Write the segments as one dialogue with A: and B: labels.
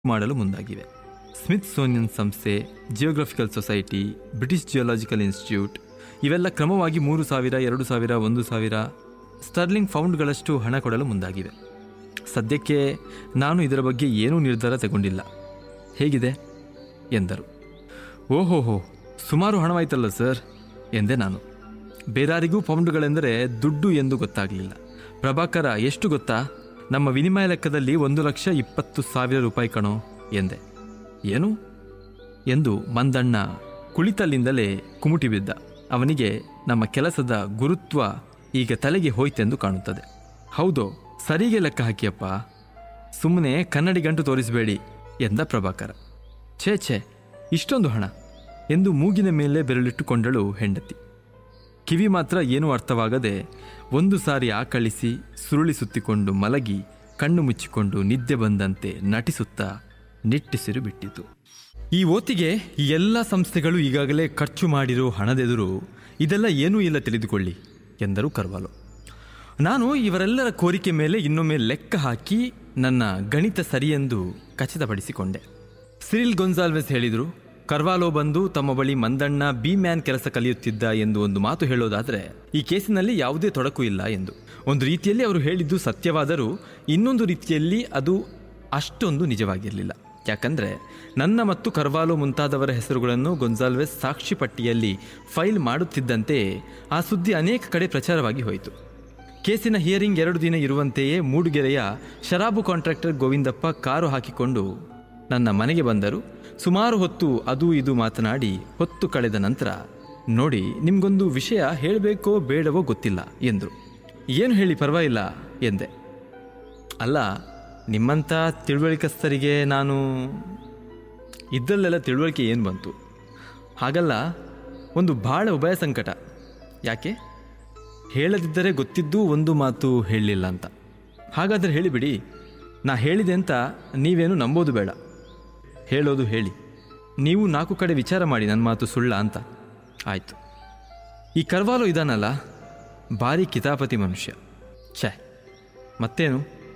A: ಮಾಡಲು ಮುಂದಾಗಿವೆ Smithsonian ಸಂಸ್ಥೆ geographical society British geological institute ಇವೆಲ್ಲ ಕ್ರಮವಾಗಿ ಮೂರು ಸಾವಿರ ಎರಡು ಸಾವಿರ ಒಂದು ಸಾವಿರ ಸ್ಟರ್ಲಿಂಗ್ ಫೌಂಡ್ಗಳಷ್ಟು ಹಣ ಕೊಡಲು ಮುಂದಾಗಿವೆ ಸದ್ಯಕ್ಕೆ ನಾನು ಇದರ ಬಗ್ಗೆ ಏನೂ ನಿರ್ಧಾರ ತಗೊಂಡಿಲ್ಲ ಹೇಗಿದೆ ಎಂದರು ಓಹೋಹೋ ಸುಮಾರು ಹಣವಾಯ್ತಲ್ಲ ಸರ್ ಎಂದೆ ನಾನು ಬೇರಾರಿಗೂ ಪೌಂಡ್ಗಳೆಂದರೆ ದುಡ್ಡು ಎಂದು ಗೊತ್ತಾಗಲಿಲ್ಲ ಪ್ರಭಾಕರ ಎಷ್ಟು ಗೊತ್ತಾ ನಮ್ಮ ವಿನಿಮಯ ಲೆಕ್ಕದಲ್ಲಿ ಒಂದು ಲಕ್ಷ ಇಪ್ಪತ್ತು ಸಾವಿರ ರೂಪಾಯಿ ಕಣೋ ಎಂದೆ ಏನು ಎಂದು ಮಂದಣ್ಣ ಕುಳಿತಲ್ಲಿಂದಲೇ ಕುಮುಟಿ ಬಿದ್ದ ಅವನಿಗೆ ನಮ್ಮ ಕೆಲಸದ ಗುರುತ್ವ ಈಗ ತಲೆಗೆ ಹೋಯ್ತೆಂದು ಕಾಣುತ್ತದೆ ಹೌದು ಸರಿಗೆ ಲೆಕ್ಕ ಹಾಕಿಯಪ್ಪ ಸುಮ್ಮನೆ ಕನ್ನಡಿ ಗಂಟು ತೋರಿಸಬೇಡಿ ಎಂದ ಪ್ರಭಾಕರ ಛೇ ಛೇ ಇಷ್ಟೊಂದು ಹಣ ಎಂದು ಮೂಗಿನ ಮೇಲೆ ಬೆರಳಿಟ್ಟುಕೊಂಡಳು ಹೆಂಡತಿ ಕಿವಿ ಮಾತ್ರ ಏನೂ ಅರ್ಥವಾಗದೆ ಒಂದು ಸಾರಿ ಆಕಳಿಸಿ ಸುರುಳಿ ಸುತ್ತಿಕೊಂಡು ಮಲಗಿ ಕಣ್ಣು ಮುಚ್ಚಿಕೊಂಡು ನಿದ್ದೆ ಬಂದಂತೆ ನಟಿಸುತ್ತಾ ನಿಟ್ಟಿಸಿರು ಬಿಟ್ಟಿತು ಈ ಓತಿಗೆ ಈ ಎಲ್ಲ ಸಂಸ್ಥೆಗಳು ಈಗಾಗಲೇ ಖರ್ಚು ಮಾಡಿರೋ ಹಣದೆದುರು ಇದೆಲ್ಲ ಏನೂ ಇಲ್ಲ ತಿಳಿದುಕೊಳ್ಳಿ ಎಂದರು ಕರ್ವಾಲೋ ನಾನು ಇವರೆಲ್ಲರ ಕೋರಿಕೆ ಮೇಲೆ ಇನ್ನೊಮ್ಮೆ ಲೆಕ್ಕ ಹಾಕಿ ನನ್ನ ಗಣಿತ ಸರಿಯೆಂದು ಖಚಿತಪಡಿಸಿಕೊಂಡೆ ಸಿರಿಲ್ ಗೊನ್ಸಾಲ್ವೆಸ್ ಹೇಳಿದರು ಕರ್ವಾಲೋ ಬಂದು ತಮ್ಮ ಬಳಿ ಮಂದಣ್ಣ ಬಿ ಮ್ಯಾನ್ ಕೆಲಸ ಕಲಿಯುತ್ತಿದ್ದ ಎಂದು ಒಂದು ಮಾತು ಹೇಳೋದಾದರೆ ಈ ಕೇಸಿನಲ್ಲಿ ಯಾವುದೇ ತೊಡಕು ಇಲ್ಲ ಎಂದು ಒಂದು ರೀತಿಯಲ್ಲಿ ಅವರು ಹೇಳಿದ್ದು ಸತ್ಯವಾದರೂ ಇನ್ನೊಂದು ರೀತಿಯಲ್ಲಿ ಅದು ಅಷ್ಟೊಂದು ನಿಜವಾಗಿರಲಿಲ್ಲ ಯಾಕಂದರೆ ನನ್ನ ಮತ್ತು ಕರ್ವಾಲೋ ಮುಂತಾದವರ ಹೆಸರುಗಳನ್ನು ಗೊಂಜಾಲ್ವೆಸ್ ಸಾಕ್ಷಿ ಪಟ್ಟಿಯಲ್ಲಿ ಫೈಲ್ ಮಾಡುತ್ತಿದ್ದಂತೆ ಆ ಸುದ್ದಿ ಅನೇಕ ಕಡೆ ಪ್ರಚಾರವಾಗಿ ಹೋಯಿತು ಕೇಸಿನ ಹಿಯರಿಂಗ್ ಎರಡು ದಿನ ಇರುವಂತೆಯೇ ಮೂಡುಗೆರೆಯ ಶರಾಬು ಕಾಂಟ್ರಾಕ್ಟರ್ ಗೋವಿಂದಪ್ಪ ಕಾರು ಹಾಕಿಕೊಂಡು ನನ್ನ ಮನೆಗೆ ಬಂದರು ಸುಮಾರು ಹೊತ್ತು ಅದು ಇದು ಮಾತನಾಡಿ ಹೊತ್ತು ಕಳೆದ ನಂತರ ನೋಡಿ ನಿಮ್ಗೊಂದು ವಿಷಯ ಹೇಳಬೇಕೋ ಬೇಡವೋ ಗೊತ್ತಿಲ್ಲ ಎಂದರು ಏನು ಹೇಳಿ ಪರವಾಗಿಲ್ಲ ಎಂದೆ ಅಲ್ಲ ನಿಮ್ಮಂಥ ತಿಳುವಳಿಕಸ್ಥರಿಗೆ ನಾನು ಇದ್ದಲ್ಲೆಲ್ಲ ತಿಳುವಳಿಕೆ ಏನು ಬಂತು ಹಾಗಲ್ಲ ಒಂದು ಭಾಳ ಉಭಯ ಸಂಕಟ ಯಾಕೆ ಹೇಳದಿದ್ದರೆ ಗೊತ್ತಿದ್ದೂ ಒಂದು ಮಾತು ಹೇಳಲಿಲ್ಲ ಅಂತ ಹಾಗಾದರೆ ಹೇಳಿಬಿಡಿ ನಾ ಹೇಳಿದೆ ಅಂತ ನೀವೇನು ನಂಬೋದು ಬೇಡ ಹೇಳೋದು ಹೇಳಿ ನೀವು ನಾಲ್ಕು ಕಡೆ ವಿಚಾರ ಮಾಡಿ ನನ್ನ ಮಾತು ಸುಳ್ಳ ಅಂತ ಆಯಿತು ಈ ಕರ್ವಾಲೋ ಇದಾನಲ್ಲ ಭಾರಿ ಕಿತಾಪತಿ ಮನುಷ್ಯ ಛೇ ಮತ್ತೇನು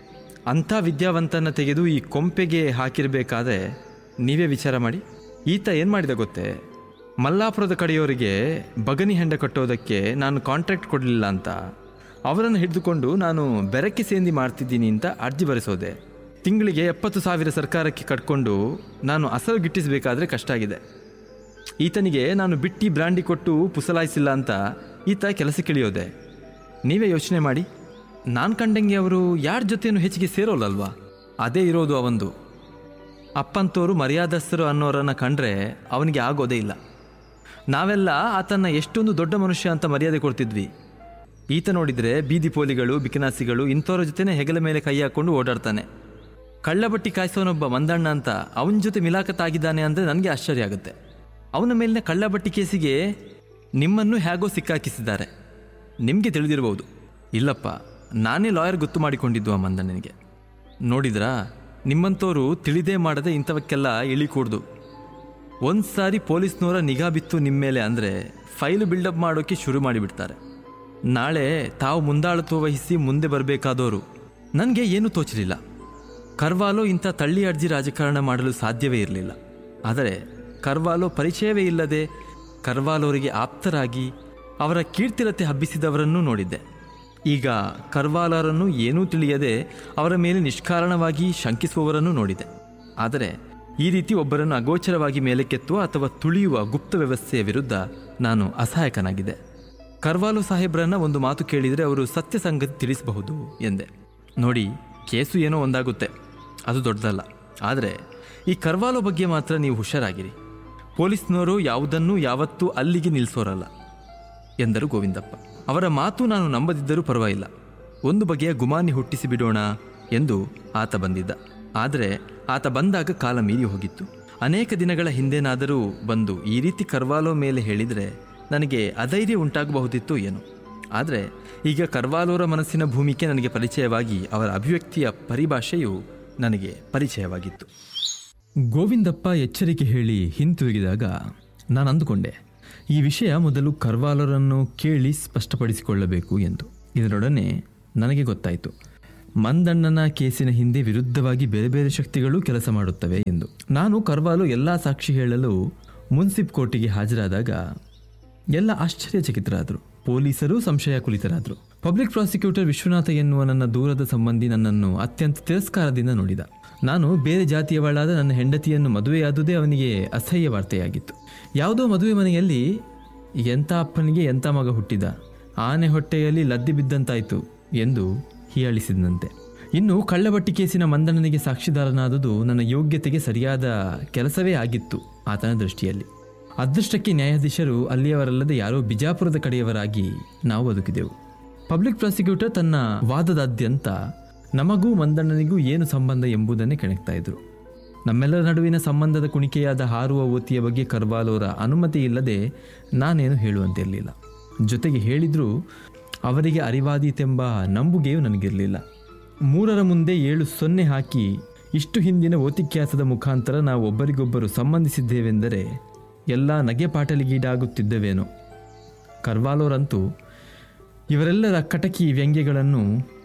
A: ಅಂಥ ವಿದ್ಯಾವಂತನ ತೆಗೆದು ಈ ಕೊಂಪೆಗೆ ಹಾಕಿರಬೇಕಾದ್ರೆ ನೀವೇ ವಿಚಾರ ಮಾಡಿ ಈತ ಏನು ಮಾಡಿದ ಗೊತ್ತೇ ಮಲ್ಲಾಪುರದ ಕಡೆಯವರಿಗೆ ಬಗನಿ ಹೆಂಡ ಕಟ್ಟೋದಕ್ಕೆ ನಾನು ಕಾಂಟ್ರಾಕ್ಟ್ ಕೊಡಲಿಲ್ಲ ಅಂತ ಅವರನ್ನು ಹಿಡಿದುಕೊಂಡು ನಾನು ಬೆರಕೆ ಸೇಂದಿ ಮಾಡ್ತಿದ್ದೀನಿ ಅಂತ ಅರ್ಜಿ ಬರೆಸೋದೆ ತಿಂಗಳಿಗೆ ಎಪ್ಪತ್ತು ಸಾವಿರ ಸರ್ಕಾರಕ್ಕೆ ಕಟ್ಕೊಂಡು ನಾನು ಅಸಲು ಗಿಟ್ಟಿಸಬೇಕಾದ್ರೆ ಕಷ್ಟ ಆಗಿದೆ ಈತನಿಗೆ ನಾನು ಬಿಟ್ಟಿ ಬ್ರಾಂಡಿ ಕೊಟ್ಟು ಪುಸಲಾಯಿಸಿಲ್ಲ ಅಂತ ಈತ ಕೆಲಸಕ್ಕಿಳಿಯೋದೆ ನೀವೇ ಯೋಚನೆ ಮಾಡಿ ನಾನು ಕಂಡಂಗೆ ಅವರು ಯಾರ ಜೊತೆನೂ ಹೆಚ್ಚಿಗೆ ಸೇರೋಲ್ಲಲ್ವಾ ಅದೇ ಇರೋದು ಅವಂದು ಅಪ್ಪಂತೋರು ಮರ್ಯಾದಸ್ಥರು ಅನ್ನೋರನ್ನ ಕಂಡ್ರೆ ಅವನಿಗೆ ಆಗೋದೇ ಇಲ್ಲ ನಾವೆಲ್ಲ ಆತನ ಎಷ್ಟೊಂದು ದೊಡ್ಡ ಮನುಷ್ಯ ಅಂತ ಮರ್ಯಾದೆ ಕೊಡ್ತಿದ್ವಿ ಈತ ನೋಡಿದರೆ ಬೀದಿ ಪೋಲಿಗಳು ಬಿಕನಾಸಿಗಳು ಇಂಥವ್ರ ಜೊತೆನೇ ಹೆಗಲ ಮೇಲೆ ಕೈ ಹಾಕ್ಕೊಂಡು ಓಡಾಡ್ತಾನೆ ಕಳ್ಳಬಟ್ಟಿ ಕಾಯಿಸೋನೊಬ್ಬ ಮಂದಣ್ಣ ಅಂತ ಅವನ ಜೊತೆ ಮಿಲಾಕತ್ತಾಗಿದ್ದಾನೆ ಅಂದರೆ ನನಗೆ ಆಶ್ಚರ್ಯ ಆಗುತ್ತೆ ಅವನ ಮೇಲಿನ ಕಳ್ಳಬಟ್ಟಿ ಕೇಸಿಗೆ ನಿಮ್ಮನ್ನು ಹೇಗೋ ಸಿಕ್ಕಾಕಿಸಿದ್ದಾರೆ ನಿಮಗೆ ತಿಳಿದಿರಬಹುದು ಇಲ್ಲಪ್ಪ ನಾನೇ ಲಾಯರ್ ಗೊತ್ತು ಮಾಡಿಕೊಂಡಿದ್ದು ಆ ಮಂದಣ್ಣನಿಗೆ ನೋಡಿದ್ರಾ ನಿಮ್ಮಂಥವ್ರು ತಿಳಿದೇ ಮಾಡದೆ ಇಂಥವಕ್ಕೆಲ್ಲ ಇಳಿಕೂಡ್ದು ಒಂದು ಸಾರಿ ಪೊಲೀಸ್ನವರ ನಿಗಾ ಬಿತ್ತು ನಿಮ್ಮ ಮೇಲೆ ಅಂದರೆ ಫೈಲು ಬಿಲ್ಡಪ್ ಮಾಡೋಕ್ಕೆ ಶುರು ಮಾಡಿಬಿಡ್ತಾರೆ ನಾಳೆ ತಾವು ಮುಂದಾಳತ್ವ ವಹಿಸಿ ಮುಂದೆ ಬರಬೇಕಾದವರು ನನಗೆ ಏನೂ ತೋಚಲಿಲ್ಲ ಕರ್ವಾಲೋ ಇಂಥ ತಳ್ಳಿ ಅರ್ಜಿ ರಾಜಕಾರಣ ಮಾಡಲು ಸಾಧ್ಯವೇ ಇರಲಿಲ್ಲ ಆದರೆ ಕರ್ವಾಲೋ ಪರಿಚಯವೇ ಇಲ್ಲದೆ ಕರ್ವಾಲೋರಿಗೆ ಆಪ್ತರಾಗಿ ಅವರ ಕೀರ್ತಿರತೆ ಹಬ್ಬಿಸಿದವರನ್ನೂ ನೋಡಿದ್ದೆ ಈಗ ಕರ್ವಾಲರನ್ನು ಏನೂ ತಿಳಿಯದೆ ಅವರ ಮೇಲೆ ನಿಷ್ಕಾರಣವಾಗಿ ಶಂಕಿಸುವವರನ್ನು ನೋಡಿದೆ ಆದರೆ ಈ ರೀತಿ ಒಬ್ಬರನ್ನು ಅಗೋಚರವಾಗಿ ಮೇಲಕ್ಕೆತ್ತುವ ಅಥವಾ ತುಳಿಯುವ ಗುಪ್ತ ವ್ಯವಸ್ಥೆಯ ವಿರುದ್ಧ ನಾನು ಅಸಹಾಯಕನಾಗಿದೆ ಕರ್ವಾಲು ಸಾಹೇಬ್ರನ್ನ ಒಂದು ಮಾತು ಕೇಳಿದರೆ ಅವರು ಸತ್ಯ ಸಂಗತಿ ತಿಳಿಸಬಹುದು ಎಂದೆ ನೋಡಿ ಕೇಸು ಏನೋ ಒಂದಾಗುತ್ತೆ ಅದು ದೊಡ್ಡದಲ್ಲ ಆದರೆ ಈ ಕರ್ವಾಲೋ ಬಗ್ಗೆ ಮಾತ್ರ ನೀವು ಹುಷಾರಾಗಿರಿ ಪೊಲೀಸ್ನವರು ಯಾವುದನ್ನೂ ಯಾವತ್ತೂ ಅಲ್ಲಿಗೆ ನಿಲ್ಲಿಸೋರಲ್ಲ ಎಂದರು ಗೋವಿಂದಪ್ಪ ಅವರ ಮಾತು ನಾನು ನಂಬದಿದ್ದರೂ ಪರವಾಗಿಲ್ಲ ಒಂದು ಬಗೆಯ ಗುಮಾನಿ ಹುಟ್ಟಿಸಿ ಬಿಡೋಣ ಎಂದು ಆತ ಬಂದಿದ್ದ ಆದರೆ ಆತ ಬಂದಾಗ ಕಾಲ ಮೀರಿ ಹೋಗಿತ್ತು ಅನೇಕ ದಿನಗಳ ಹಿಂದೆನಾದರೂ ಬಂದು ಈ ರೀತಿ ಕರ್ವಾಲೋ ಮೇಲೆ ಹೇಳಿದರೆ ನನಗೆ ಅಧೈರ್ಯ ಉಂಟಾಗಬಹುದಿತ್ತು ಏನು ಆದರೆ ಈಗ ಕರ್ವಾಲೋರ ಮನಸ್ಸಿನ ಭೂಮಿಕೆ ನನಗೆ ಪರಿಚಯವಾಗಿ ಅವರ ಅಭಿವ್ಯಕ್ತಿಯ ಪರಿಭಾಷೆಯು ನನಗೆ ಪರಿಚಯವಾಗಿತ್ತು ಗೋವಿಂದಪ್ಪ ಎಚ್ಚರಿಕೆ ಹೇಳಿ ಹಿಂತಿರುಗಿದಾಗ ನಾನು ಅಂದುಕೊಂಡೆ ಈ ವಿಷಯ ಮೊದಲು ಕರ್ವಾಲರನ್ನು ಕೇಳಿ ಸ್ಪಷ್ಟಪಡಿಸಿಕೊಳ್ಳಬೇಕು ಎಂದು ಇದರೊಡನೆ ನನಗೆ ಗೊತ್ತಾಯಿತು ಮಂದಣ್ಣನ ಕೇಸಿನ ಹಿಂದೆ ವಿರುದ್ಧವಾಗಿ ಬೇರೆ ಬೇರೆ ಶಕ್ತಿಗಳು ಕೆಲಸ ಮಾಡುತ್ತವೆ ಎಂದು ನಾನು ಕರ್ವಾಲು ಎಲ್ಲ ಸಾಕ್ಷಿ ಹೇಳಲು ಮುನ್ಸಿಪ್ ಕೋರ್ಟಿಗೆ ಹಾಜರಾದಾಗ ಎಲ್ಲ ಆಶ್ಚರ್ಯಚಕಿತರಾದರು ಪೊಲೀಸರು ಸಂಶಯ ಕುಲಿತರಾದರು ಪಬ್ಲಿಕ್ ಪ್ರಾಸಿಕ್ಯೂಟರ್ ವಿಶ್ವನಾಥ ಎನ್ನುವ ನನ್ನ ದೂರದ ಸಂಬಂಧಿ ನನ್ನನ್ನು ಅತ್ಯಂತ ತಿರಸ್ಕಾರದಿಂದ ನೋಡಿದ ನಾನು ಬೇರೆ ಜಾತಿಯವಳಾದ ನನ್ನ ಹೆಂಡತಿಯನ್ನು ಮದುವೆಯಾದುದೇ ಅವನಿಗೆ ಅಸಹ್ಯ ವಾರ್ತೆಯಾಗಿತ್ತು ಯಾವುದೋ ಮದುವೆ ಮನೆಯಲ್ಲಿ ಎಂಥ ಅಪ್ಪನಿಗೆ ಎಂಥ ಮಗ ಹುಟ್ಟಿದ ಆನೆ ಹೊಟ್ಟೆಯಲ್ಲಿ ಲದ್ದಿ ಬಿದ್ದಂತಾಯಿತು ಎಂದು ಹೀಯಾಳಿಸಿದಂತೆ ಇನ್ನು ಕಳ್ಳಬಟ್ಟಿ ಕೇಸಿನ ಮಂದಣ್ಣನಿಗೆ ಸಾಕ್ಷಿದಾರನಾದುದು ನನ್ನ ಯೋಗ್ಯತೆಗೆ ಸರಿಯಾದ ಕೆಲಸವೇ ಆಗಿತ್ತು ಆತನ ದೃಷ್ಟಿಯಲ್ಲಿ ಅದೃಷ್ಟಕ್ಕೆ ನ್ಯಾಯಾಧೀಶರು ಅಲ್ಲಿಯವರಲ್ಲದೆ ಯಾರೋ ಬಿಜಾಪುರದ ಕಡೆಯವರಾಗಿ ನಾವು ಬದುಕಿದೆವು ಪಬ್ಲಿಕ್ ಪ್ರಾಸಿಕ್ಯೂಟರ್ ತನ್ನ ವಾದದಾದ್ಯಂತ ನಮಗೂ ಮಂದಣ್ಣನಿಗೂ ಏನು ಸಂಬಂಧ ಎಂಬುದನ್ನೇ ಕೆಣಕ್ತಾ ಇದ್ರು ನಮ್ಮೆಲ್ಲರ ನಡುವಿನ ಸಂಬಂಧದ ಕುಣಿಕೆಯಾದ ಹಾರುವ ಓತಿಯ ಬಗ್ಗೆ ಕರ್ವಾಲೋರ ಅನುಮತಿ ಇಲ್ಲದೆ ನಾನೇನು ಹೇಳುವಂತಿರಲಿಲ್ಲ ಜೊತೆಗೆ ಹೇಳಿದರೂ ಅವರಿಗೆ ಅರಿವಾದೀತೆಂಬ ನಂಬುಗೆಯೂ ನನಗಿರಲಿಲ್ಲ ಮೂರರ ಮುಂದೆ ಏಳು ಸೊನ್ನೆ ಹಾಕಿ ಇಷ್ಟು ಹಿಂದಿನ ಓತಿಕ್ಯಾಸದ ಮುಖಾಂತರ ನಾವು ಒಬ್ಬರಿಗೊಬ್ಬರು ಸಂಬಂಧಿಸಿದ್ದೇವೆಂದರೆ ಎಲ್ಲ ನಗೆ ಪಾಟಲಿಗೀಡಾಗುತ್ತಿದ್ದವೇನೋ ಕರ್ವಾಲೋರಂತೂ ಇವರೆಲ್ಲರ ಕಟಕಿ ವ್ಯಂಗ್ಯಗಳನ್ನು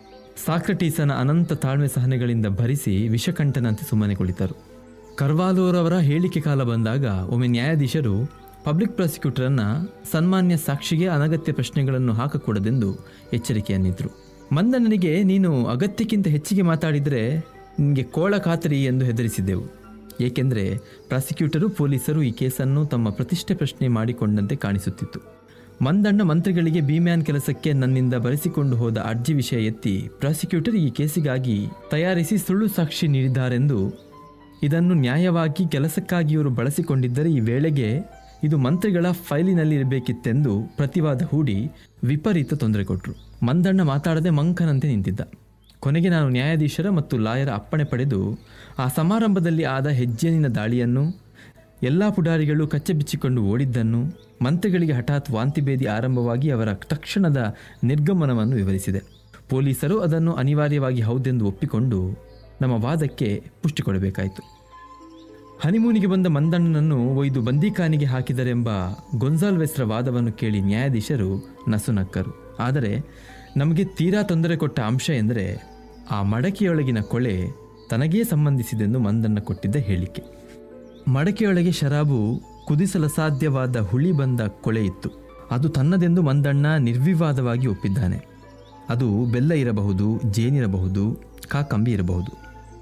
A: ಸಾಕ್ರಟೀಸನ ಅನಂತ ತಾಳ್ಮೆ ಸಹನೆಗಳಿಂದ ಭರಿಸಿ ವಿಷಕಂಠನಂತೆ ಸುಮ್ಮನೆ ಕುಳಿತರು ಕರ್ವಾಲೋರವರ ಹೇಳಿಕೆ ಕಾಲ ಬಂದಾಗ ಒಮ್ಮೆ ನ್ಯಾಯಾಧೀಶರು ಪಬ್ಲಿಕ್ ಪ್ರಾಸಿಕ್ಯೂಟರನ್ನ ಸನ್ಮಾನ್ಯ ಸಾಕ್ಷಿಗೆ ಅನಗತ್ಯ ಪ್ರಶ್ನೆಗಳನ್ನು ಹಾಕಕೂಡದೆಂದು ಎಚ್ಚರಿಕೆಯನ್ನಿದ್ರು ಮಂದಣ್ಣನಿಗೆ ನೀನು ಅಗತ್ಯಕ್ಕಿಂತ ಹೆಚ್ಚಿಗೆ ಮಾತಾಡಿದರೆ ನಿನಗೆ ಕೋಳ ಖಾತರಿ ಎಂದು ಹೆದರಿಸಿದ್ದೆವು ಏಕೆಂದರೆ ಪ್ರಾಸಿಕ್ಯೂಟರು ಪೊಲೀಸರು ಈ ಕೇಸನ್ನು ತಮ್ಮ ಪ್ರತಿಷ್ಠೆ ಪ್ರಶ್ನೆ ಮಾಡಿಕೊಂಡಂತೆ ಕಾಣಿಸುತ್ತಿತ್ತು ಮಂದಣ್ಣ ಮಂತ್ರಿಗಳಿಗೆ ಬಿಮ್ಯಾನ್ ಕೆಲಸಕ್ಕೆ ನನ್ನಿಂದ ಬರೆಸಿಕೊಂಡು ಹೋದ ಅರ್ಜಿ ವಿಷಯ ಎತ್ತಿ ಪ್ರಾಸಿಕ್ಯೂಟರ್ ಈ ಕೇಸಿಗಾಗಿ ತಯಾರಿಸಿ ಸುಳ್ಳು ಸಾಕ್ಷಿ ನೀಡಿದ್ದಾರೆಂದು ಇದನ್ನು ನ್ಯಾಯವಾಗಿ ಕೆಲಸಕ್ಕಾಗಿ ಇವರು ಬಳಸಿಕೊಂಡಿದ್ದರೆ ಈ ವೇಳೆಗೆ ಇದು ಮಂತ್ರಿಗಳ ಫೈಲಿನಲ್ಲಿರಬೇಕಿತ್ತೆಂದು ಪ್ರತಿವಾದ ಹೂಡಿ ವಿಪರೀತ ತೊಂದರೆ ಕೊಟ್ಟರು ಮಂದಣ್ಣ ಮಾತಾಡದೆ ಮಂಕನಂತೆ ನಿಂತಿದ್ದ ಕೊನೆಗೆ ನಾನು ನ್ಯಾಯಾಧೀಶರ ಮತ್ತು ಲಾಯರ ಅಪ್ಪಣೆ ಪಡೆದು ಆ ಸಮಾರಂಭದಲ್ಲಿ ಆದ ಹೆಜ್ಜೆನಿನ ದಾಳಿಯನ್ನು ಎಲ್ಲ ಪುಡಾರಿಗಳು ಕಚ್ಚೆ ಬಿಚ್ಚಿಕೊಂಡು ಓಡಿದ್ದನ್ನು ಮಂತ್ರಿಗಳಿಗೆ ಹಠಾತ್ ವಾಂತಿಭೇದಿ ಆರಂಭವಾಗಿ ಅವರ ತಕ್ಷಣದ ನಿರ್ಗಮನವನ್ನು ವಿವರಿಸಿದೆ ಪೊಲೀಸರು ಅದನ್ನು ಅನಿವಾರ್ಯವಾಗಿ ಹೌದೆಂದು ಒಪ್ಪಿಕೊಂಡು ನಮ್ಮ ವಾದಕ್ಕೆ ಪುಷ್ಟಿ ಕೊಡಬೇಕಾಯಿತು ಹನಿಮೂನಿಗೆ ಬಂದ ಮಂದಣ್ಣನನ್ನು ಒಯ್ದು ಬಂದೀಖಾನಿಗೆ ಹಾಕಿದರೆಂಬ ಗೊಂಜಾಲ್ವೆಸ್ರ ವಾದವನ್ನು ಕೇಳಿ ನ್ಯಾಯಾಧೀಶರು ನಸುನಕ್ಕರು ಆದರೆ ನಮಗೆ ತೀರಾ ತೊಂದರೆ ಕೊಟ್ಟ ಅಂಶ ಎಂದರೆ ಆ ಮಡಕೆಯೊಳಗಿನ ಕೊಳೆ ತನಗೇ ಸಂಬಂಧಿಸಿದೆಂದು ಮಂದಣ್ಣ ಕೊಟ್ಟಿದ್ದ ಹೇಳಿಕೆ ಮಡಕೆಯೊಳಗೆ ಶರಾಬು ಕುದಿಸಲಸಾಧ್ಯವಾದ ಹುಳಿ ಬಂದ ಕೊಳೆ ಇತ್ತು ಅದು ತನ್ನದೆಂದು ಮಂದಣ್ಣ ನಿರ್ವಿವಾದವಾಗಿ ಒಪ್ಪಿದ್ದಾನೆ ಅದು ಬೆಲ್ಲ ಇರಬಹುದು ಜೇನಿರಬಹುದು ಕಾಕಂಬಿ ಇರಬಹುದು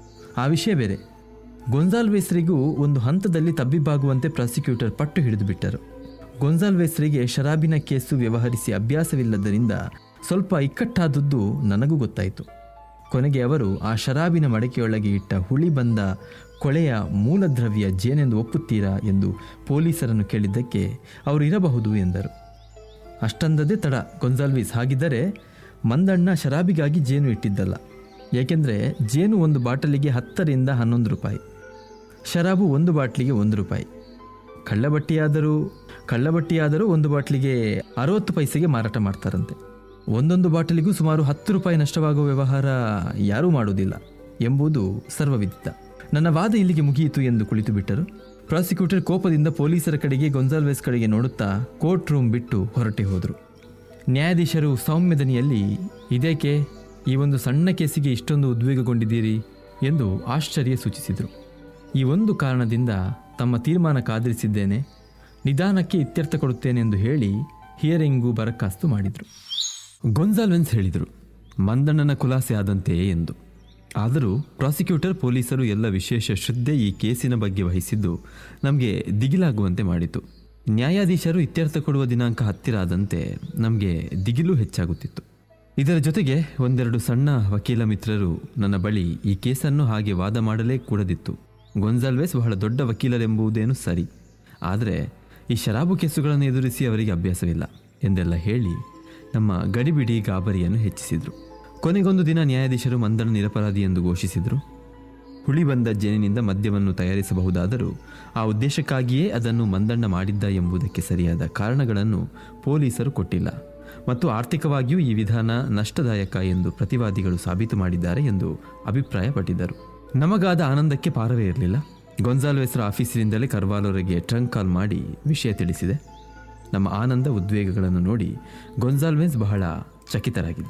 A: ಆ ವಿಷಯ ಬೇರೆ ಗೊಂಜಾಲ್ವೇಸ್ರಿಗೂ ಒಂದು ಹಂತದಲ್ಲಿ ತಬ್ಬಿಬ್ಬಾಗುವಂತೆ ಪ್ರಾಸಿಕ್ಯೂಟರ್ ಪಟ್ಟು ಹಿಡಿದು ಬಿಟ್ಟರು ಗೊಂಜಾಲ್ವೇಸ್ರಿಗೆ ಶರಾಬಿನ ಕೇಸು ವ್ಯವಹರಿಸಿ ಅಭ್ಯಾಸವಿಲ್ಲದರಿಂದ ಸ್ವಲ್ಪ ಇಕ್ಕಟ್ಟಾದದ್ದು ನನಗೂ ಗೊತ್ತಾಯಿತು ಕೊನೆಗೆ ಅವರು ಆ ಶರಾಬಿನ ಮಡಕೆಯೊಳಗೆ ಇಟ್ಟ ಹುಳಿ ಬಂದ ಕೊಳೆಯ ಮೂಲದ್ರವ್ಯ ಜೇನೆಂದು ಒಪ್ಪುತ್ತೀರಾ ಎಂದು ಪೊಲೀಸರನ್ನು ಕೇಳಿದ್ದಕ್ಕೆ ಅವರು ಇರಬಹುದು ಎಂದರು ಅಷ್ಟಂದದೇ ತಡ ಗೊಂಜಾಲ್ವೀಸ್ ಹಾಗಿದ್ದರೆ ಮಂದಣ್ಣ ಶರಾಬಿಗಾಗಿ ಜೇನು ಇಟ್ಟಿದ್ದಲ್ಲ ಏಕೆಂದರೆ ಜೇನು ಒಂದು ಬಾಟಲಿಗೆ ಹತ್ತರಿಂದ ಹನ್ನೊಂದು ರೂಪಾಯಿ ಶರಾಬು ಒಂದು ಬಾಟ್ಲಿಗೆ ಒಂದು ರೂಪಾಯಿ ಕಳ್ಳಬಟ್ಟಿಯಾದರೂ ಕಳ್ಳಬಟ್ಟಿಯಾದರೂ ಒಂದು ಬಾಟ್ಲಿಗೆ ಅರವತ್ತು ಪೈಸೆಗೆ ಮಾರಾಟ ಮಾಡ್ತಾರಂತೆ ಒಂದೊಂದು ಬಾಟಲಿಗೂ ಸುಮಾರು ಹತ್ತು ರೂಪಾಯಿ ನಷ್ಟವಾಗುವ ವ್ಯವಹಾರ ಯಾರೂ ಮಾಡುವುದಿಲ್ಲ ಎಂಬುದು ಸರ್ವವಿದಿತ ನನ್ನ ವಾದ ಇಲ್ಲಿಗೆ ಮುಗಿಯಿತು ಎಂದು ಕುಳಿತು ಬಿಟ್ಟರು ಪ್ರಾಸಿಕ್ಯೂಟರ್ ಕೋಪದಿಂದ ಪೊಲೀಸರ ಕಡೆಗೆ ಗೊಂಜಾಲ್ವೆಸ್ ಕಡೆಗೆ ನೋಡುತ್ತಾ ಕೋರ್ಟ್ ರೂಮ್ ಬಿಟ್ಟು ಹೊರಟೆ ಹೋದರು ನ್ಯಾಯಾಧೀಶರು ಸೌಮ್ಯದನಿಯಲ್ಲಿ ಇದೇಕೆ ಈ ಒಂದು ಸಣ್ಣ ಕೇಸಿಗೆ ಇಷ್ಟೊಂದು ಉದ್ವೇಗಗೊಂಡಿದ್ದೀರಿ ಎಂದು ಆಶ್ಚರ್ಯ ಸೂಚಿಸಿದರು ಈ ಒಂದು ಕಾರಣದಿಂದ ತಮ್ಮ ತೀರ್ಮಾನ ಕಾದಿರಿಸಿದ್ದೇನೆ ನಿಧಾನಕ್ಕೆ ಇತ್ಯರ್ಥ ಕೊಡುತ್ತೇನೆ ಎಂದು ಹೇಳಿ ಹಿಯರಿಂಗು ಬರಖಾಸ್ತು ಮಾಡಿದರು ಗೊಂಜಾಲ್ವೆನ್ಸ್ ಹೇಳಿದರು ಮಂದಣ್ಣನ ಖುಲಾಸೆ ಆದಂತೆಯೇ ಎಂದು ಆದರೂ ಪ್ರಾಸಿಕ್ಯೂಟರ್ ಪೊಲೀಸರು ಎಲ್ಲ ವಿಶೇಷ ಶ್ರದ್ಧೆ ಈ ಕೇಸಿನ ಬಗ್ಗೆ ವಹಿಸಿದ್ದು ನಮಗೆ ದಿಗಿಲಾಗುವಂತೆ ಮಾಡಿತು ನ್ಯಾಯಾಧೀಶರು ಇತ್ಯರ್ಥ ಕೊಡುವ ದಿನಾಂಕ ಹತ್ತಿರ ಆದಂತೆ ನಮಗೆ ದಿಗಿಲು ಹೆಚ್ಚಾಗುತ್ತಿತ್ತು ಇದರ ಜೊತೆಗೆ ಒಂದೆರಡು ಸಣ್ಣ ವಕೀಲ ಮಿತ್ರರು ನನ್ನ ಬಳಿ ಈ ಕೇಸನ್ನು ಹಾಗೆ ವಾದ ಮಾಡಲೇ ಕೂಡದಿತ್ತು ಗೊಂಜಾಲ್ವೆಸ್ ಬಹಳ ದೊಡ್ಡ ವಕೀಲರೆಂಬುದೇನು ಸರಿ ಆದರೆ ಈ ಶರಾಬು ಕೇಸುಗಳನ್ನು ಎದುರಿಸಿ ಅವರಿಗೆ ಅಭ್ಯಾಸವಿಲ್ಲ ಎಂದೆಲ್ಲ ಹೇಳಿ ನಮ್ಮ ಗಡಿಬಿಡಿ ಗಾಬರಿಯನ್ನು ಹೆಚ್ಚಿಸಿದರು ಕೊನೆಗೊಂದು ದಿನ ನ್ಯಾಯಾಧೀಶರು ಮಂದಣ್ಣ ನಿರಪರಾಧಿ ಎಂದು ಘೋಷಿಸಿದರು ಹುಳಿ ಬಂದ ಜೇನಿನಿಂದ ಮದ್ಯವನ್ನು ತಯಾರಿಸಬಹುದಾದರೂ ಆ ಉದ್ದೇಶಕ್ಕಾಗಿಯೇ ಅದನ್ನು ಮಂದಣ್ಣ ಮಾಡಿದ್ದ ಎಂಬುದಕ್ಕೆ ಸರಿಯಾದ ಕಾರಣಗಳನ್ನು ಪೊಲೀಸರು ಕೊಟ್ಟಿಲ್ಲ ಮತ್ತು ಆರ್ಥಿಕವಾಗಿಯೂ ಈ ವಿಧಾನ ನಷ್ಟದಾಯಕ ಎಂದು ಪ್ರತಿವಾದಿಗಳು ಸಾಬೀತು ಮಾಡಿದ್ದಾರೆ ಎಂದು ಅಭಿಪ್ರಾಯಪಟ್ಟಿದ್ದರು ನಮಗಾದ ಆನಂದಕ್ಕೆ ಪಾರವೇ ಇರಲಿಲ್ಲ ಗೊಂಜಾಲ್ವೆಸ್ರ ಆಫೀಸಿನಿಂದಲೇ ಕರ್ವಾಲೋರಿಗೆ ಟ್ರಂಕ್ ಕಾಲ್ ಮಾಡಿ ವಿಷಯ ತಿಳಿಸಿದೆ ನಮ್ಮ ಆನಂದ ಉದ್ವೇಗಗಳನ್ನು ನೋಡಿ ಗೊಂಜಾಲ್ವೆಸ್ ಬಹಳ ಚಕಿತರಾಗಿದ್ದರು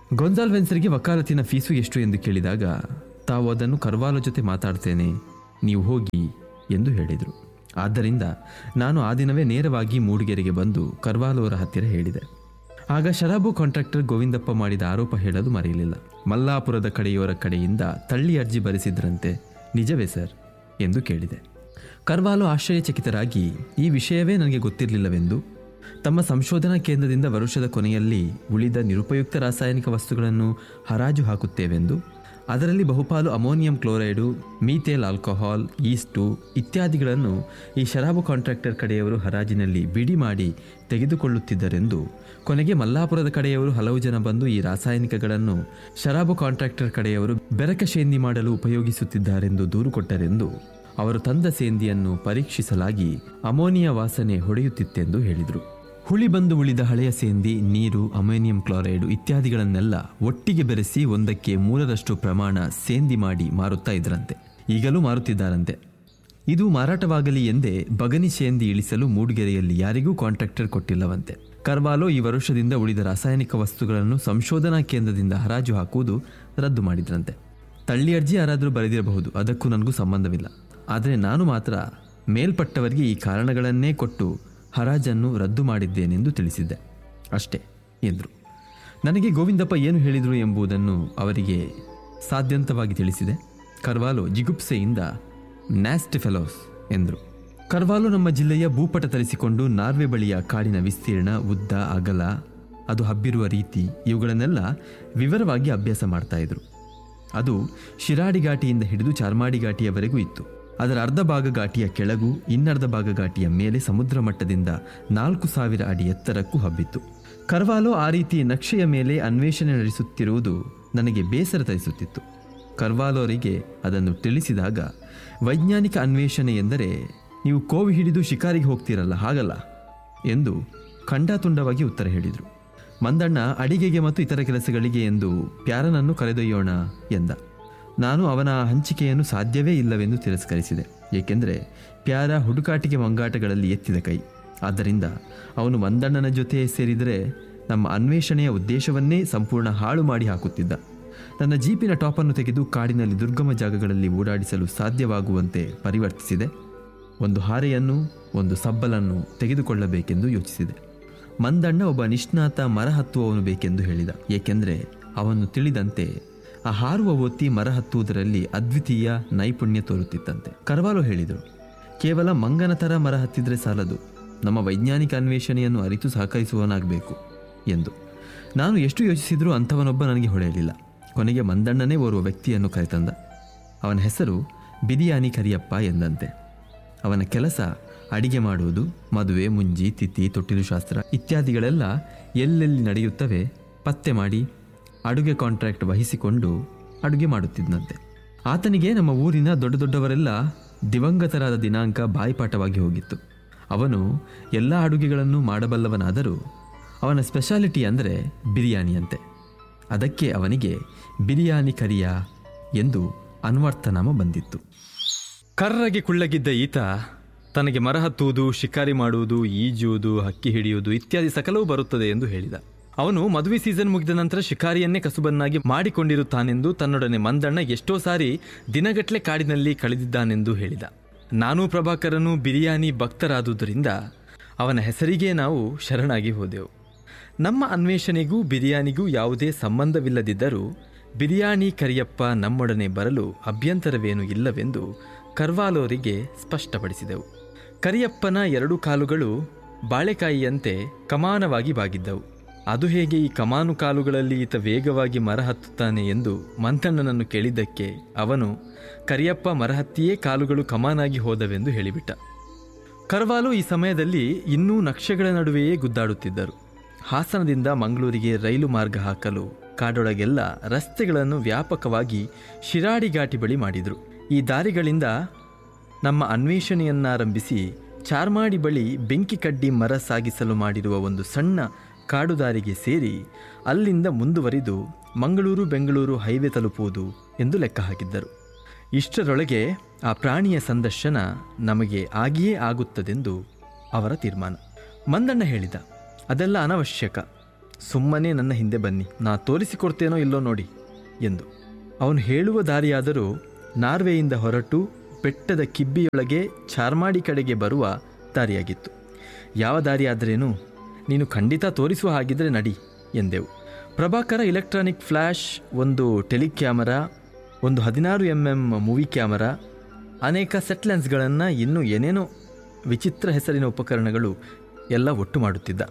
A: ಗೊಂಜಾಲ್ವೆನ್ಸರ್ಗೆ ವಕಾಲತಿನ ಫೀಸು ಎಷ್ಟು ಎಂದು ಕೇಳಿದಾಗ ತಾವು ಅದನ್ನು ಕರ್ವಾಲೋ ಜೊತೆ ಮಾತಾಡ್ತೇನೆ ನೀವು ಹೋಗಿ ಎಂದು ಹೇಳಿದರು ಆದ್ದರಿಂದ ನಾನು ಆ ದಿನವೇ ನೇರವಾಗಿ ಮೂಡಿಗೆರೆಗೆ ಬಂದು ಕರ್ವಾಲೋರ ಹತ್ತಿರ ಹೇಳಿದೆ ಆಗ ಶರಾಬು ಕಾಂಟ್ರಾಕ್ಟರ್ ಗೋವಿಂದಪ್ಪ ಮಾಡಿದ ಆರೋಪ ಹೇಳಲು ಮರೆಯಲಿಲ್ಲ ಮಲ್ಲಾಪುರದ ಕಡೆಯವರ ಕಡೆಯಿಂದ ತಳ್ಳಿ ಅರ್ಜಿ ಬರೆಸಿದ್ರಂತೆ ನಿಜವೇ ಸರ್ ಎಂದು ಕೇಳಿದೆ ಕರ್ವಾಲೋ ಆಶ್ಚರ್ಯಚಕಿತರಾಗಿ ಈ ವಿಷಯವೇ ನನಗೆ ಗೊತ್ತಿರಲಿಲ್ಲವೆಂದು ತಮ್ಮ ಸಂಶೋಧನಾ ಕೇಂದ್ರದಿಂದ ವರ್ಷದ ಕೊನೆಯಲ್ಲಿ ಉಳಿದ ನಿರುಪಯುಕ್ತ ರಾಸಾಯನಿಕ ವಸ್ತುಗಳನ್ನು ಹರಾಜು ಹಾಕುತ್ತೇವೆಂದು ಅದರಲ್ಲಿ ಬಹುಪಾಲು ammonium chloride methyl alcohol yeast ಇತ್ಯಾದಿಗಳನ್ನು ಈ ಶರಾಬು ಕಾಂಟ್ರಾಕ್ಟರ್ ಕಡೆಯವರು ಹರಾಜಿನಲ್ಲಿ ಬಿಡಿ ಮಾಡಿ ತೆಗೆದುಕೊಳ್ಳುತ್ತಿದ್ದರೆಂದು ಕೊನೆಗೆ ಮಲ್ಲಾಪುರದ ಕಡೆಯವರು ಹಲವು ಜನ ಬಂದು ಈ ರಾಸಾಯನಿಕಗಳನ್ನು ಶರಾಬು ಕಾಂಟ್ರಾಕ್ಟರ್ ಕಡೆಯವರು ಬೆರಕ ಶೇಂದಿ ಮಾಡಲು ಉಪಯೋಗಿಸುತ್ತಿದ್ದಾರೆಂದು ದೂರು ಕೊಟ್ಟರೆಂದು ಅವರು ತಂದ ಸೇಂದಿಯನ್ನು ಪರೀಕ್ಷಿಸಲಾಗಿ ಅಮೋನಿಯಾ ವಾಸನೆ ಹೊಡೆಯುತ್ತಿತ್ತೆಂದು ಹೇಳಿದರು ಹುಳಿ ಬಂದು ಉಳಿದ ಹಳೆಯ ಸೇಂದಿ ನೀರು ಅಮೋನಿಯಂ ಕ್ಲೋರೈಡ್ ಇತ್ಯಾದಿಗಳನ್ನೆಲ್ಲ ಒಟ್ಟಿಗೆ ಬೆರೆಸಿ ಒಂದಕ್ಕೆ ಮೂರರಷ್ಟು ಪ್ರಮಾಣ ಸೇಂದಿ ಮಾಡಿ ಮಾರುತ್ತಾ ಇದ್ರಂತೆ ಈಗಲೂ ಮಾರುತ್ತಿದ್ದಾರಂತೆ ಇದು ಮಾರಾಟವಾಗಲಿ ಎಂದೇ ಬಗನಿ ಸೇಂದಿ ಇಳಿಸಲು ಮೂಡಿಗೆರೆಯಲ್ಲಿ ಯಾರಿಗೂ ಕಾಂಟ್ರಾಕ್ಟರ್ ಕೊಟ್ಟಿಲ್ಲವಂತೆ ಕರ್ವಾಲೋ ಈ ವರ್ಷದಿಂದ ಉಳಿದ ರಾಸಾಯನಿಕ ವಸ್ತುಗಳನ್ನು ಸಂಶೋಧನಾ ಕೇಂದ್ರದಿಂದ ಹರಾಜು ಹಾಕುವುದು ರದ್ದು ಮಾಡಿದ್ರಂತೆ ತಳ್ಳಿ ಅರ್ಜಿ ಯಾರಾದರೂ ಬರೆದಿರಬಹುದು ಅದಕ್ಕೂ ನನಗೂ ಸಂಬಂಧವಿಲ್ಲ ಆದರೆ ನಾನು ಮಾತ್ರ ಮೇಲ್ಪಟ್ಟವರಿಗೆ ಈ ಕಾರಣಗಳನ್ನೇ ಕೊಟ್ಟು ಹರಾಜನ್ನು ರದ್ದು ಮಾಡಿದ್ದೇನೆಂದು ತಿಳಿಸಿದ್ದೆ ಅಷ್ಟೇ ಎಂದರು ನನಗೆ ಗೋವಿಂದಪ್ಪ ಏನು ಹೇಳಿದರು ಎಂಬುದನ್ನು ಅವರಿಗೆ ಸಾಧ್ಯಂತವಾಗಿ ತಿಳಿಸಿದೆ ಕರ್ವಾಲೋ ಜಿಗುಪ್ಸೆಯಿಂದ ನ್ಯಾಸ್ಟ್ ಫೆಲೋಸ್ ಎಂದರು ಕರ್ವಾಲೋ ನಮ್ಮ ಜಿಲ್ಲೆಯ ಭೂಪಟ ತರಿಸಿಕೊಂಡು ನಾರ್ವೆ ಬಳಿಯ ಕಾಡಿನ ವಿಸ್ತೀರ್ಣ ಉದ್ದ ಅಗಲ ಅದು ಹಬ್ಬಿರುವ ರೀತಿ ಇವುಗಳನ್ನೆಲ್ಲ ವಿವರವಾಗಿ ಅಭ್ಯಾಸ ಮಾಡ್ತಾ ಇದ್ರು ಅದು ಶಿರಾಡಿ ಘಾಟಿಯಿಂದ ಹಿಡಿದು ಚಾರ್ಮಾಡಿ ಘಾಟಿಯವರೆಗೂ ಇತ್ತು ಅದರ ಅರ್ಧ ಭಾಗ ಘಾಟಿಯ ಕೆಳಗೂ ಇನ್ನರ್ಧ ಭಾಗ ಘಾಟಿಯ ಮೇಲೆ ಸಮುದ್ರ ಮಟ್ಟದಿಂದ ನಾಲ್ಕು ಸಾವಿರ ಅಡಿ ಎತ್ತರಕ್ಕೂ ಹಬ್ಬಿತ್ತು ಕರ್ವಾಲೋ ಆ ರೀತಿ ನಕ್ಷೆಯ ಮೇಲೆ ಅನ್ವೇಷಣೆ ನಡೆಸುತ್ತಿರುವುದು ನನಗೆ ಬೇಸರ ತರಿಸುತ್ತಿತ್ತು ಕರ್ವಾಲೋರಿಗೆ ಅದನ್ನು ತಿಳಿಸಿದಾಗ ವೈಜ್ಞಾನಿಕ ಅನ್ವೇಷಣೆ ಎಂದರೆ ನೀವು ಕೋವಿ ಹಿಡಿದು ಶಿಕಾರಿಗೆ ಹೋಗ್ತೀರಲ್ಲ ಹಾಗಲ್ಲ ಎಂದು ಖಂಡಾತುಂಡವಾಗಿ ಉತ್ತರ ಹೇಳಿದರು ಮಂದಣ್ಣ ಅಡಿಗೆಗೆ ಮತ್ತು ಇತರ ಕೆಲಸಗಳಿಗೆ ಎಂದು ಪ್ಯಾರನನ್ನು ಕರೆದೊಯ್ಯೋಣ ಎಂದ ನಾನು ಅವನ ಹಂಚಿಕೆಯನ್ನು ಸಾಧ್ಯವೇ ಇಲ್ಲವೆಂದು ತಿರಸ್ಕರಿಸಿದೆ ಏಕೆಂದರೆ ಪ್ಯಾರ ಹುಡುಕಾಟಿಕೆ ಮಂಗಾಟಗಳಲ್ಲಿ ಎತ್ತಿದ ಕೈ ಆದ್ದರಿಂದ ಅವನು ಮಂದಣ್ಣನ ಜೊತೆ ಸೇರಿದರೆ ನಮ್ಮ ಅನ್ವೇಷಣೆಯ ಉದ್ದೇಶವನ್ನೇ ಸಂಪೂರ್ಣ ಹಾಳು ಮಾಡಿ ಹಾಕುತ್ತಿದ್ದ ನನ್ನ ಜೀಪಿನ ಟಾಪನ್ನು ತೆಗೆದು ಕಾಡಿನಲ್ಲಿ ದುರ್ಗಮ ಜಾಗಗಳಲ್ಲಿ ಓಡಾಡಿಸಲು ಸಾಧ್ಯವಾಗುವಂತೆ ಪರಿವರ್ತಿಸಿದೆ ಒಂದು ಹಾರೆಯನ್ನು ಒಂದು ಸಬ್ಬಲನ್ನು ತೆಗೆದುಕೊಳ್ಳಬೇಕೆಂದು ಯೋಚಿಸಿದೆ ಮಂದಣ್ಣ ಒಬ್ಬ ನಿಷ್ಣಾತ ಮರ ಹತ್ತುವವನು ಬೇಕೆಂದು ಹೇಳಿದ ಏಕೆಂದರೆ ಅವನು ತಿಳಿದಂತೆ ಆ ಹಾರುವ ಒತ್ತಿ ಮರ ಹತ್ತುವುದರಲ್ಲಿ ಅದ್ವಿತೀಯ ನೈಪುಣ್ಯ ತೋರುತ್ತಿತ್ತಂತೆ ಕರ್ವಾಲೋ ಹೇಳಿದರು ಕೇವಲ ಮಂಗನ ಥರ ಮರ ಹತ್ತಿದ್ರೆ ಸಾಲದು ನಮ್ಮ ವೈಜ್ಞಾನಿಕ ಅನ್ವೇಷಣೆಯನ್ನು ಅರಿತು ಸಹಕರಿಸುವವನಾಗಬೇಕು ಎಂದು ನಾನು ಎಷ್ಟು ಯೋಚಿಸಿದರೂ ಅಂಥವನೊಬ್ಬ ನನಗೆ ಹೊಳೆಯಲಿಲ್ಲ ಕೊನೆಗೆ ಮಂದಣ್ಣನೇ ಓರ್ವ ವ್ಯಕ್ತಿಯನ್ನು ಕರೆತಂದ ಅವನ ಹೆಸರು ಬಿರಿಯಾನಿ ಕರಿಯಪ್ಪ ಎಂದಂತೆ ಅವನ ಕೆಲಸ ಅಡಿಗೆ ಮಾಡುವುದು ಮದುವೆ ಮುಂಜಿ ತಿಥಿ ತೊಟ್ಟಿಲು ಶಾಸ್ತ್ರ ಇತ್ಯಾದಿಗಳೆಲ್ಲ ಎಲ್ಲೆಲ್ಲಿ ನಡೆಯುತ್ತವೆ ಪತ್ತೆ ಮಾಡಿ ಅಡುಗೆ ಕಾಂಟ್ರಾಕ್ಟ್ ವಹಿಸಿಕೊಂಡು ಅಡುಗೆ ಮಾಡುತ್ತಿದ್ದಂತೆ ಆತನಿಗೆ ನಮ್ಮ ಊರಿನ ದೊಡ್ಡ ದೊಡ್ಡವರೆಲ್ಲ ದಿವಂಗತರಾದ ದಿನಾಂಕ ಬಾಯಿಪಾಠವಾಗಿ ಹೋಗಿತ್ತು ಅವನು ಎಲ್ಲ ಅಡುಗೆಗಳನ್ನು ಮಾಡಬಲ್ಲವನಾದರೂ ಅವನ ಸ್ಪೆಷಾಲಿಟಿ ಅಂದರೆ ಬಿರಿಯಾನಿಯಂತೆ ಅದಕ್ಕೆ ಅವನಿಗೆ ಬಿರಿಯಾನಿ ಕರಿಯ ಎಂದು ಅನ್ವರ್ಥನಾಮ ಬಂದಿತ್ತು ಕರ್ರಗೆ ಕುಳ್ಳಗಿದ್ದ ಈತ ತನಗೆ ಮರ ಹತ್ತುವುದು ಶಿಕಾರಿ ಮಾಡುವುದು ಈಜುವುದು ಹಕ್ಕಿ ಹಿಡಿಯುವುದು ಇತ್ಯಾದಿ ಸಕಲವೂ ಬರುತ್ತದೆ ಎಂದು ಹೇಳಿದ ಅವನು ಮದುವೆ ಸೀಸನ್ ಮುಗಿದ ನಂತರ ಶಿಕಾರಿಯನ್ನೇ ಕಸುಬನ್ನಾಗಿ ಮಾಡಿಕೊಂಡಿರುತ್ತಾನೆಂದು ತನ್ನೊಡನೆ ಮಂದಣ್ಣ ಎಷ್ಟೋ ಸಾರಿ ದಿನಗಟ್ಟಲೆ ಕಾಡಿನಲ್ಲಿ ಕಳೆದಿದ್ದಾನೆಂದು ಹೇಳಿದ ನಾನೂ ಪ್ರಭಾಕರನು ಬಿರಿಯಾನಿ ಭಕ್ತರಾದುದರಿಂದ ಅವನ ಹೆಸರಿಗೆ ನಾವು ಶರಣಾಗಿ ಹೋದೆವು ನಮ್ಮ ಅನ್ವೇಷಣೆಗೂ ಬಿರಿಯಾನಿಗೂ ಯಾವುದೇ ಸಂಬಂಧವಿಲ್ಲದಿದ್ದರೂ ಬಿರಿಯಾನಿ ಕರಿಯಪ್ಪ ನಮ್ಮೊಡನೆ ಬರಲು ಅಭ್ಯಂತರವೇನೂ ಇಲ್ಲವೆಂದು ಕರ್ವಾಲೋರಿಗೆ ಸ್ಪಷ್ಟಪಡಿಸಿದೆವು ಕರಿಯಪ್ಪನ ಎರಡು ಕಾಲುಗಳು ಬಾಳೆಕಾಯಿಯಂತೆ ಕಮಾನವಾಗಿ ಬಾಗಿದ್ದವು ಅದು ಹೇಗೆ ಈ ಕಮಾನು ಕಾಲುಗಳಲ್ಲಿ ಈತ ವೇಗವಾಗಿ ಮರ ಹತ್ತುತ್ತಾನೆ ಎಂದು ಮಂಥಣ್ಣನನ್ನು ಕೇಳಿದ್ದಕ್ಕೆ ಅವನು ಕರಿಯಪ್ಪ ಮರಹತ್ತಿಯೇ ಕಾಲುಗಳು ಕಮಾನಾಗಿ ಹೋದವೆಂದು ಹೇಳಿಬಿಟ್ಟ ಕರ್ವಾಲು ಈ ಸಮಯದಲ್ಲಿ ಇನ್ನೂ ನಕ್ಷೆಗಳ ನಡುವೆಯೇ ಗುದ್ದಾಡುತ್ತಿದ್ದರು ಹಾಸನದಿಂದ ಮಂಗಳೂರಿಗೆ ರೈಲು ಮಾರ್ಗ ಹಾಕಲು ಕಾಡೊಳಗೆಲ್ಲ ರಸ್ತೆಗಳನ್ನು ವ್ಯಾಪಕವಾಗಿ ಶಿರಾಡಿ ಘಾಟಿ ಬಳಿ ಮಾಡಿದರು ಈ ದಾರಿಗಳಿಂದ ನಮ್ಮ ಅನ್ವೇಷಣೆಯನ್ನಾರಂಭಿಸಿ ಚಾರ್ಮಾಡಿ ಬಳಿ ಬೆಂಕಿ ಕಡ್ಡಿ ಮರ ಸಾಗಿಸಲು ಮಾಡಿರುವ ಒಂದು ಸಣ್ಣ ಕಾಡುದಾರಿಗೆ ಸೇರಿ ಅಲ್ಲಿಂದ ಮುಂದುವರಿದು ಮಂಗಳೂರು ಬೆಂಗಳೂರು ಹೈವೇ ತಲುಪುವುದು ಎಂದು ಲೆಕ್ಕ ಹಾಕಿದ್ದರು ಇಷ್ಟರೊಳಗೆ ಆ ಪ್ರಾಣಿಯ ಸಂದರ್ಶನ ನಮಗೆ ಆಗಿಯೇ ಆಗುತ್ತದೆಂದು ಅವರ ತೀರ್ಮಾನ ಮಂದಣ್ಣ ಹೇಳಿದ ಅದೆಲ್ಲ ಅನವಶ್ಯಕ ಸುಮ್ಮನೆ ನನ್ನ ಹಿಂದೆ ಬನ್ನಿ ನಾ ತೋರಿಸಿಕೊಡ್ತೇನೋ ಇಲ್ಲೋ ನೋಡಿ ಎಂದು ಅವನು ಹೇಳುವ ದಾರಿಯಾದರೂ ನಾರ್ವೆಯಿಂದ ಹೊರಟು ಬೆಟ್ಟದ ಕಿಬ್ಬಿಯೊಳಗೆ ಚಾರ್ಮಾಡಿ ಕಡೆಗೆ ಬರುವ ದಾರಿಯಾಗಿತ್ತು ಯಾವ ದಾರಿಯಾದರೇನು ನೀನು ಖಂಡಿತ ತೋರಿಸುವ ಹಾಗಿದ್ರೆ ನಡಿ ಎಂದೆವು ಪ್ರಭಾಕರ ಇಲೆಕ್ಟ್ರಾನಿಕ್ ಫ್ಲ್ಯಾಶ್ ಒಂದು ಟೆಲಿಕ್ಯಾಮರಾ ಒಂದು ಹದಿನಾರು ಎಂ ಎಂ ಮೂವಿ ಕ್ಯಾಮರಾ ಅನೇಕ ಸೆಟ್ ಲೆನ್ಸ್ಗಳನ್ನು ಇನ್ನೂ ಏನೇನೋ ವಿಚಿತ್ರ ಹೆಸರಿನ ಉಪಕರಣಗಳು ಎಲ್ಲ ಒಟ್ಟು ಮಾಡುತ್ತಿದ್ದ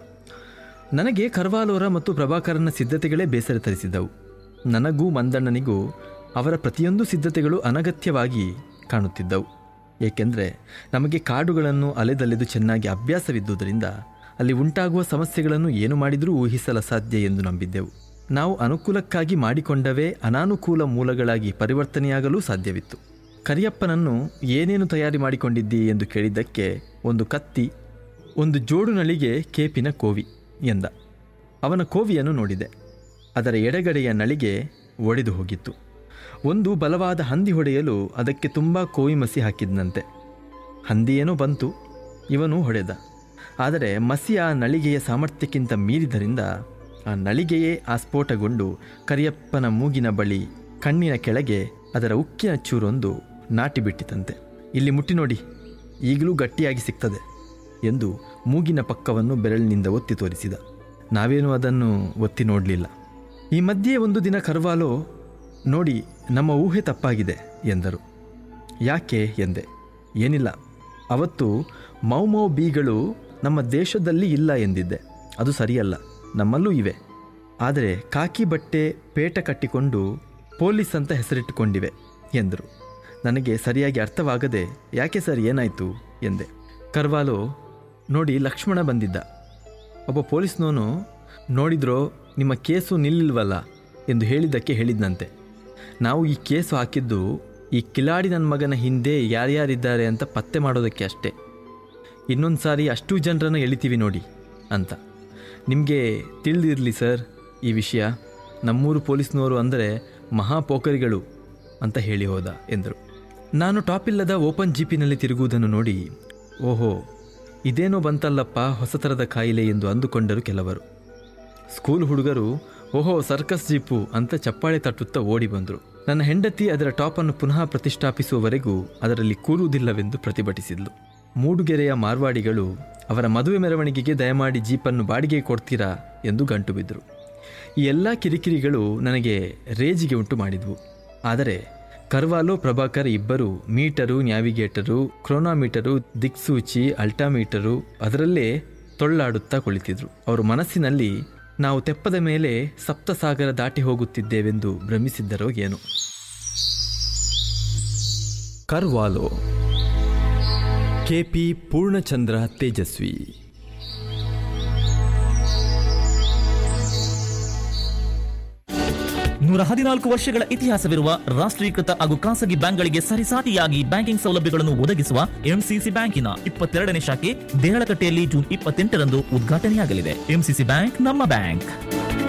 A: ನನಗೆ ಕರ್ವಾಲೋರ ಮತ್ತು ಪ್ರಭಾಕರನ ಸಿದ್ಧತೆಗಳೇ ಬೇಸರ ತರಿಸಿದ್ದವು ನನಗೂ ಮಂದಣ್ಣನಿಗೂ ಅವರ ಪ್ರತಿಯೊಂದು ಸಿದ್ಧತೆಗಳು ಅನಗತ್ಯವಾಗಿ ಕಾಣುತ್ತಿದ್ದವು ಏಕೆಂದರೆ ನಮಗೆ ಕಾಡುಗಳನ್ನು ಅಲೆದಲೆದು ಚೆನ್ನಾಗಿ ಅಭ್ಯಾಸವಿದ್ದುದರಿಂದ ಅಲ್ಲಿ ಉಂಟಾಗುವ ಸಮಸ್ಯೆಗಳನ್ನು ಏನು ಮಾಡಿದರೂ ಊಹಿಸಲು ಸಾಧ್ಯ ಎಂದು ನಂಬಿದ್ದೆವು ನಾವು ಅನುಕೂಲಕ್ಕಾಗಿ ಮಾಡಿಕೊಂಡವೇ ಅನಾನುಕೂಲ ಮೂಲಗಳಾಗಿ ಪರಿವರ್ತನೆಯಾಗಲೂ ಸಾಧ್ಯವಿತ್ತು ಕರಿಯಪ್ಪನನ್ನು ಏನೇನು ತಯಾರಿ ಮಾಡಿಕೊಂಡಿದ್ದಿ ಎಂದು ಕೇಳಿದ್ದಕ್ಕೆ ಒಂದು ಕತ್ತಿ ಒಂದು ಜೋಡು ನಳಿಗೆ ಕೇಪಿನ ಕೋವಿ ಎಂದ ಅವನ ಕೋವಿಯನ್ನು ನೋಡಿದೆ ಅದರ ಎಡಗಡೆಯ ನಳಿಗೆ ಒಡೆದು ಹೋಗಿತ್ತು ಒಂದು ಬಲವಾದ ಹಂದಿ ಹೊಡೆಯಲು ಅದಕ್ಕೆ ತುಂಬ ಕೋವಿ ಮಸಿ ಹಾಕಿದ್ನಂತೆ ಹಂದಿಯೇನೋ ಬಂತು ಇವನು ಹೊಡೆದ ಆದರೆ ಮಸಿ ಆ ನಳಿಗೆಯ ಸಾಮರ್ಥ್ಯಕ್ಕಿಂತ ಮೀರಿದ್ದರಿಂದ ಆ ನಳಿಗೆಯೇ ಆಸ್ಫೋಟಗೊಂಡು ಕರಿಯಪ್ಪನ ಮೂಗಿನ ಬಳಿ ಕಣ್ಣಿನ ಕೆಳಗೆ ಅದರ ಉಕ್ಕಿನ ಚೂರೊಂದು ನಾಟಿ ಬಿಟ್ಟಿತಂತೆ ಇಲ್ಲಿ ಮುಟ್ಟಿ ನೋಡಿ ಈಗಲೂ ಗಟ್ಟಿಯಾಗಿ ಸಿಗ್ತದೆ ಎಂದು ಮೂಗಿನ ಪಕ್ಕವನ್ನು ಬೆರಳಿನಿಂದ ಒತ್ತಿ ತೋರಿಸಿದ ನಾವೇನೂ ಅದನ್ನು ಒತ್ತಿ ನೋಡಲಿಲ್ಲ ಈ ಮಧ್ಯೆ ಒಂದು ದಿನ ಕರ್ವಾಲೋ ನೋಡಿ ನಮ್ಮ ಊಹೆ ತಪ್ಪಾಗಿದೆ ಎಂದರು ಯಾಕೆ ಎಂದೆ ಏನಿಲ್ಲ ಅವತ್ತು ಮೌ ಮೌ ಬೀಗಳು ನಮ್ಮ ದೇಶದಲ್ಲಿ ಇಲ್ಲ ಎಂದಿದ್ದೆ ಅದು ಸರಿಯಲ್ಲ ನಮ್ಮಲ್ಲೂ ಇವೆ ಆದರೆ ಕಾಕಿ ಬಟ್ಟೆ ಪೇಟ ಕಟ್ಟಿಕೊಂಡು ಪೊಲೀಸ್ ಅಂತ ಹೆಸರಿಟ್ಟುಕೊಂಡಿವೆ ಎಂದರು ನನಗೆ ಸರಿಯಾಗಿ ಅರ್ಥವಾಗದೆ ಯಾಕೆ ಸರ್ ಏನಾಯಿತು ಎಂದೆ ಕರ್ವಾಲೋ ನೋಡಿ ಲಕ್ಷ್ಮಣ ಬಂದಿದ್ದ ಒಬ್ಬ ಪೊಲೀಸ್ನವನು ನೋಡಿದ್ರೋ ನಿಮ್ಮ ಕೇಸು ನಿಲ್ಲಿಲ್ವಲ್ಲ ಎಂದು ಹೇಳಿದ್ದಕ್ಕೆ ಹೇಳಿದ್ನಂತೆ ನಾವು ಈ ಕೇಸು ಹಾಕಿದ್ದು ಈ ಕಿಲಾಡಿ ನನ್ನ ಮಗನ ಹಿಂದೆ ಯಾರ್ಯಾರಿದ್ದಾರೆ ಅಂತ ಪತ್ತೆ ಮಾಡೋದಕ್ಕೆ ಅಷ್ಟೇ ಇನ್ನೊಂದು ಸಾರಿ ಅಷ್ಟು ಜನರನ್ನು ಎಳಿತೀವಿ ನೋಡಿ ಅಂತ ನಿಮಗೆ ತಿಳಿದಿರಲಿ ಸರ್ ಈ ವಿಷಯ ನಮ್ಮೂರು ಪೊಲೀಸ್ನವರು ಅಂದರೆ ಮಹಾಪೋಖರಿಗಳು ಅಂತ ಹೇಳಿ ಹೋದ ಎಂದರು ನಾನು ಟಾಪಿಲ್ಲದ ಓಪನ್ ಜೀಪಿನಲ್ಲಿ ತಿರುಗುವುದನ್ನು ನೋಡಿ ಓಹೋ ಇದೇನೋ ಬಂತಲ್ಲಪ್ಪ ಹೊಸ ಥರದ ಕಾಯಿಲೆ ಎಂದು ಅಂದುಕೊಂಡರು ಕೆಲವರು ಸ್ಕೂಲ್ ಹುಡುಗರು ಓಹೋ ಸರ್ಕಸ್ ಜೀಪು ಅಂತ ಚಪ್ಪಾಳೆ ತಟ್ಟುತ್ತಾ ಓಡಿ ಬಂದರು ನನ್ನ ಹೆಂಡತಿ ಅದರ ಟಾಪನ್ನು ಪುನಃ ಪ್ರತಿಷ್ಠಾಪಿಸುವವರೆಗೂ ಅದರಲ್ಲಿ ಕೂರುವುದಿಲ್ಲವೆಂದು ಪ್ರತಿಭಟಿಸಿದ್ಲು ಮೂಡುಗೆರೆಯ ಮಾರ್ವಾಡಿಗಳು ಅವರ ಮದುವೆ ಮೆರವಣಿಗೆಗೆ ದಯಮಾಡಿ ಜೀಪನ್ನು ಬಾಡಿಗೆ ಕೊಡ್ತೀರಾ ಎಂದು ಗಂಟು ಬಿದ್ದರು ಈ ಎಲ್ಲ ಕಿರಿಕಿರಿಗಳು ನನಗೆ ರೇಜಿಗೆ ಉಂಟು ಮಾಡಿದ್ವು ಆದರೆ ಕರ್ವಾಲೋ ಪ್ರಭಾಕರ್ ಇಬ್ಬರು ಮೀಟರು ನ್ಯಾವಿಗೇಟರು ಕ್ರೋನಾಮೀಟರು ದಿಕ್ಸೂಚಿ ಅಲ್ಟಾಮೀಟರು ಅದರಲ್ಲೇ ತೊಳ್ಳಾಡುತ್ತಾ ಕುಳಿತಿದ್ರು ಅವರು ಮನಸ್ಸಿನಲ್ಲಿ ನಾವು ತೆಪ್ಪದ ಮೇಲೆ ಸಪ್ತಸಾಗರ ದಾಟಿ ಹೋಗುತ್ತಿದ್ದೇವೆಂದು ಭ್ರಮಿಸಿದ್ದರೋ ಏನೋ ಕರ್ವಾಲೋ ಕೆಪಿ ಪೂರ್ಣಚಂದ್ರ ತೇಜಸ್ವಿ
B: ನೂರ ಹದಿನಾಲ್ಕು ವರ್ಷಗಳ ಇತಿಹಾಸವಿರುವ ರಾಷ್ಟ್ರೀಕೃತ ಹಾಗೂ ಖಾಸಗಿ ಬ್ಯಾಂಕ್ಗಳಿಗೆ ಸರಿಸಾಟಿಯಾಗಿ ಬ್ಯಾಂಕಿಂಗ್ ಸೌಲಭ್ಯಗಳನ್ನು ಒದಗಿಸುವ ಎಂಸಿಸಿ ಬ್ಯಾಂಕಿನ ಇಪ್ಪತ್ತೆರಡನೇ ಶಾಖೆ ದೇಹಳಕಟ್ಟೆಯಲ್ಲಿ ಜೂನ್ ಇಪ್ಪತ್ತೆಂಟರಂದು ಉದ್ಘಾಟನೆಯಾಗಲಿದೆ ಎಂಸಿಸಿ ಬ್ಯಾಂಕ್ ನಮ್ಮ ಬ್ಯಾಂಕ್